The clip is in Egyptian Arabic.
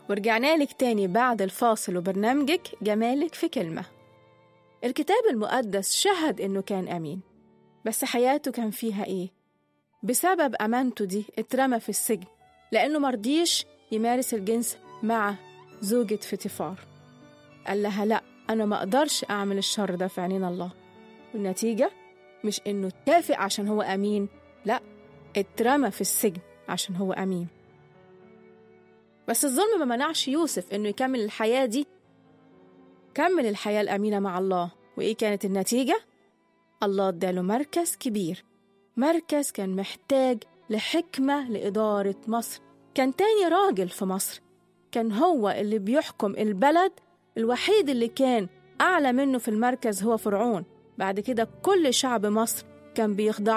ورجعنا لك تاني بعد الفاصل وبرنامجك جمالك في كلمة الكتاب المقدس شهد إنه كان أمين بس حياته كان فيها إيه؟ بسبب أمانته دي اترمى في السجن لأنه مرضيش يمارس الجنس مع زوجة فيتيفار قال لها لأ أنا ما أقدرش أعمل الشر ده في عينين الله والنتيجة مش إنه اتافق عشان هو أمين لأ اترمى في السجن عشان هو أمين بس الظلم ما منعش يوسف إنه يكمل الحياة دي كمل الحياة الأمينة مع الله وإيه كانت النتيجة؟ الله اداله مركز كبير مركز كان محتاج لحكمة لإدارة مصر كان تاني راجل في مصر كان هو اللي بيحكم البلد الوحيد اللي كان أعلى منه في المركز هو فرعون بعد كده كل شعب مصر كان بيخضع